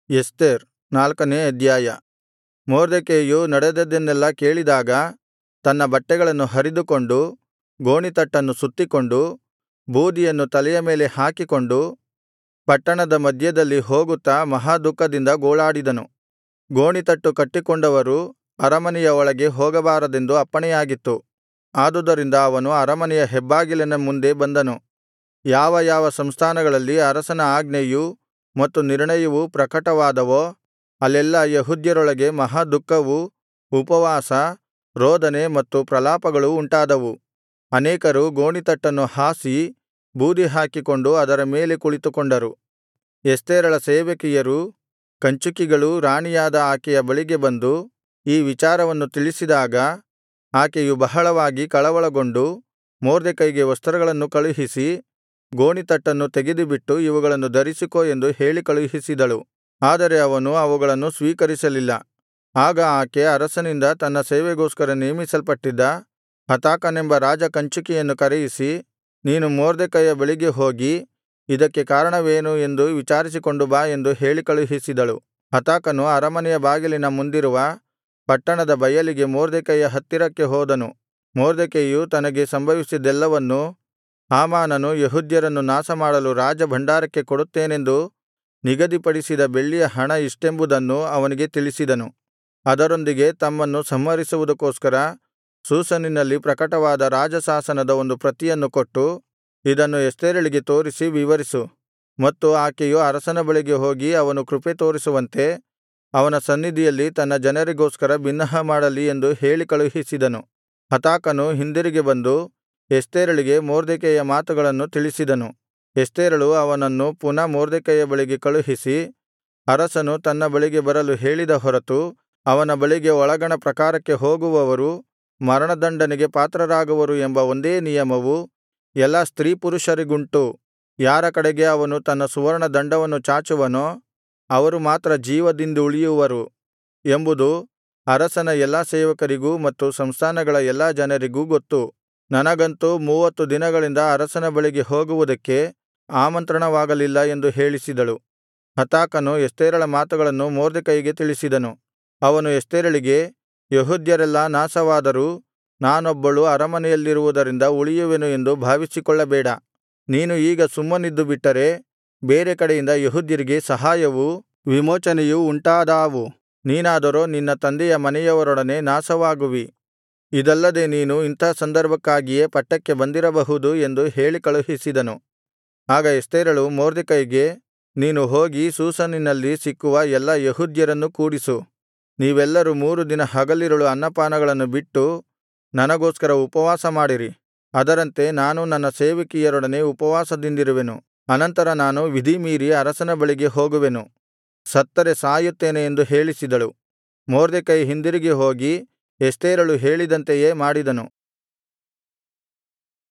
Esther ನಾಲ್ಕನೇ ಅಧ್ಯಾಯ ಮೊರ್ದೆಕೈಯು ನಡೆದದ್ದನ್ನೆಲ್ಲಾ ಕೇಳಿದಾಗ ತನ್ನ ಬಟ್ಟೆಗಳನ್ನು ಹರಿದುಕೊಂಡು ಗೋಣಿತಟ್ಟನ್ನು ಸುತ್ತಿಕೊಂಡು ಬೂದಿಯನ್ನು ತಲೆಯ ಮೇಲೆ ಹಾಕಿಕೊಂಡು ಪಟ್ಟಣದ ಮಧ್ಯದಲ್ಲಿ ಹೋಗುತ್ತಾ ಮಹಾದುಃಖದಿಂದ ಗೋಳಾಡಿದನು ಗೋಣಿತಟ್ಟು ಕಟ್ಟಿಕೊಂಡವರು ಅರಮನೆಯ ಒಳಗೆ ಹೋಗಬಾರದೆಂದು ಅಪ್ಪಣೆಯಾಗಿತ್ತು ಆದುದರಿಂದ ಅವನು ಅರಮನೆಯ ಹೆಬ್ಬಾಗಿಲಿನ ಮುಂದೆ ಬಂದನು ಯಾವ ಯಾವ ಸಂಸ್ಥಾನಗಳಲ್ಲಿ ಅರಸನ ಆಜ್ಞೆಯೂ ಮತ್ತು ನಿರ್ಣಯವೂ ಪ್ರಕಟವಾದವೋ ಅಲ್ಲೆಲ್ಲಾ ಯೆಹೂದ್ಯರೊಳಗೆ ಮಹಾದುಃಖವೂ ಉಪವಾಸ ರೋದನೆ ಮತ್ತು ಪ್ರಲಾಪಗಳು ಉಂಟಾದವು ಅನೇಕರು ಗೋಣಿತಟ್ಟನ್ನು ಹಾಸಿ ಬೂದಿ ಹಾಕಿಕೊಂಡು ಅದರ ಮೇಲೆ ಕುಳಿತುಕೊಂಡರು ಎಸ್ತೇರಳ ಸೇವಕಿಯರೂ ಕಂಚುಕಿಗಳೂ ರಾಣಿಯಾದ ಆಕೆಯ ಬಳಿಗೆ ಬಂದು ಈ ವಿಚಾರವನ್ನು ತಿಳಿಸಿದಾಗ ಆಕೆಯು ಬಹಳವಾಗಿ ಕಳವಳಗೊಂಡು ಮೊರ್ದೆಕೈಗೆ ವಸ್ತ್ರಗಳನ್ನು ಕಳುಹಿಸಿ ಗೋಣಿತಟ್ಟನ್ನು ತೆಗೆದುಬಿಟ್ಟು ಇವುಗಳನ್ನು ಧರಿಸಿಕೋ ಎಂದು ಹೇಳಿ ಕಳುಹಿಸಿದಳು ಆದರೆ ಅವನು ಅವುಗಳನ್ನು ಸ್ವೀಕರಿಸಲಿಲ್ಲ ಆಗ ಆಕೆ ಅರಸನಿಂದ ತನ್ನ ಸೇವೆಗೋಸ್ಕರ ನೇಮಿಸಲ್ಪಟ್ಟಿದ್ದ ಹತಾಕನೆಂಬ ರಾಜ ಕಂಚುಕಿಯನ್ನು ಕರೆಯಿಸಿ ನೀನು ಮೊರ್ದೆಕೈಯ ಬಳಿಗೆ ಹೋಗಿ ಇದಕ್ಕೆ ಕಾರಣವೇನು ಎಂದು ವಿಚಾರಿಸಿಕೊಂಡು ಬಾ ಎಂದು ಹೇಳಿ ಕಳುಹಿಸಿದಳು ಹತಾಕನು ಅರಮನೆಯ ಬಾಗಿಲಿನ ಮುಂದಿರುವ ಪಟ್ಟಣದ ಬಯಲಿಗೆ ಮೊರ್ದೆಕೈಯ ಹತ್ತಿರಕ್ಕೆ ಹೋದನು ಮೊರ್ದೆಕೈಯು ತನಗೆ ಸಂಭವಿಸಿದ್ದೆಲ್ಲವನ್ನೂ ಹಾಮಾನನು ಯೆಹೂದ್ಯರನ್ನು ನಾಶಮಾಡಲು ರಾಜಭಂಡಾರಕ್ಕೆ ಕೊಡುತ್ತೇನೆಂದು ನಿಗದಿಪಡಿಸಿದ ಬೆಳ್ಳಿಯ ಹಣ ಇಷ್ಟೆಂಬುದನ್ನು ಅವನಿಗೆ ತಿಳಿಸಿದನು ಅದರೊಂದಿಗೆ ತಮ್ಮನ್ನು ಸಂಹರಿಸುವುದಕ್ಕೋಸ್ಕರ ಶೂಷನಿನಲ್ಲಿ ಪ್ರಕಟವಾದ ರಾಜಶಾಸನದ ಒಂದು ಪ್ರತಿಯನ್ನು ಕೊಟ್ಟು ಇದನ್ನು ಎಸ್ತೇರಳಿಗೆ ತೋರಿಸಿ ವಿವರಿಸು ಮತ್ತು ಆಕೆಯು ಅರಸನ ಬಳಿಗೆ ಹೋಗಿ ಅವನು ಕೃಪೆ ತೋರಿಸುವಂತೆ ಅವನ ಸನ್ನಿಧಿಯಲ್ಲಿ ತನ್ನ ಜನರಿಗೋಸ್ಕರ ಬಿನ್ನಹ ಮಾಡಲಿ ಎಂದು ಹೇಳಿ ಕಳುಹಿಸಿದನು ಹತಾಕನು ಹಿಂದಿರುಗಿ ಬಂದು ಎಸ್ತೇರಳಿಗೆ ಮೊರ್ದೆಕೈಯ ಮಾತುಗಳನ್ನು ತಿಳಿಸಿದನು ಎಸ್ತೇರಳು ಅವನನ್ನು ಪುನಃ ಮೊರ್ದೆಕೈಯ ಬಳಿಗೆ ಕಳುಹಿಸಿ ಅರಸನು ತನ್ನ ಬಳಿಗೆ ಬರಲು ಹೇಳಿದ ಹೊರತು ಅವನ ಬಳಿಗೆ ಒಳಗಣ ಪ್ರಾಕಾರಕ್ಕೆ ಹೋಗುವವರು ಮರಣದಂಡನೆಗೆ ಪಾತ್ರರಾಗುವರು ಎಂಬ ಒಂದೇ ನಿಯಮವು ಎಲ್ಲಾ ಸ್ತ್ರೀಪುರುಷರಿಗುಂಟು ಯಾರ ಕಡೆಗೆ ಅವನು ತನ್ನ ಸುವರ್ಣ ದಂಡವನ್ನು ಚಾಚುವನೋ ಅವರು ಮಾತ್ರ ಜೀವದಿಂದುಳಿಯುವರು ಎಂಬುದು ಅರಸನ ಎಲ್ಲಾ ಸೇವಕರಿಗೂ ಮತ್ತು ಸಂಸ್ಥಾನಗಳ ಎಲ್ಲಾ ಜನರಿಗೂ ಗೊತ್ತು ನನಗಂತೂ ಮೂವತ್ತು ದಿನಗಳಿಂದ ಅರಸನ ಬಳಿಗೆ ಹೋಗುವುದಕ್ಕೆ ಆಮಂತ್ರಣವಾಗಲಿಲ್ಲ ಎಂದು ಹೇಳಿಸಿದಳು ಹತಾಕನು ಎಸ್ತೇರಳ ಮಾತುಗಳನ್ನು ಮೊರ್ದೆಕೈಗೆ ತಿಳಿಸಿದನು ಅವನು ಎಸ್ತೇರಳಿಗೆ ಯೆಹೂದ್ಯರೆಲ್ಲಾ ನಾಶವಾದರೂ ನಾನೊಬ್ಬಳು ಅರಮನೆಯಲ್ಲಿರುವುದರಿಂದ ಉಳಿಯುವೆನು ಎಂದು ಭಾವಿಸಿಕೊಳ್ಳಬೇಡ ನೀನು ಈಗ ಸುಮ್ಮನಿದ್ದು ಬಿಟ್ಟರೆ ಬೇರೆ ಕಡೆಯಿಂದ ಯೆಹೂದ್ಯರಿಗೆ ಸಹಾಯವೂ ವಿಮೋಚನೆಯೂ ಉಂಟಾದಾವು ನೀನಾದರೋ ನಿನ್ನ ತಂದೆಯ ಮನೆಯವರೊಡನೆ ನಾಶವಾಗುವಿ ಇದಲ್ಲದೆ ನೀನು ಇಂಥಾ ಸಂದರ್ಭಕ್ಕಾಗಿಯೇ ಪಟ್ಟಕ್ಕೆ ಬಂದಿರಬಹುದು ಎಂದು ಹೇಳಿ ಕಳುಹಿಸಿದನು ಆಗ ಎಸ್ತೇರಳು ಮೊರ್ದೆಕೈಗೆ ನೀನು ಹೋಗಿ ಶೂಷನಿನಲ್ಲಿ ಸಿಕ್ಕುವ ಎಲ್ಲಾ ಯೆಹೂದ್ಯರನ್ನು ಕೂಡಿಸು ನೀವೆಲ್ಲರೂ ಮೂರು ದಿನ ಹಗಲಿರುಳು ಅನ್ನಪಾನಗಳನ್ನು ಬಿಟ್ಟು ನನಗೋಸ್ಕರ ಉಪವಾಸ ಮಾಡಿರಿ ಅದರಂತೆ ನಾನು ನನ್ನ ಸೇವಕಿಯರೊಡನೆ ಉಪವಾಸದಿಂದಿರುವೆನು ಅನಂತರ ನಾನು ವಿಧಿಮೀರಿ ಅರಸನ ಬಳಿಗೆ ಹೋಗುವೆನು ಸತ್ತರೆ ಸಾಯುತ್ತೇನೆ ಎಂದು ಹೇಳಿಸಿದಳು ಮೊರ್ದೆಕೈ ಹಿಂದಿರುಗಿ ಹೋಗಿ ಎಸ್ತೇರಳು ಹೇಳಿದಂತೆಯೇ ಮಾಡಿದನು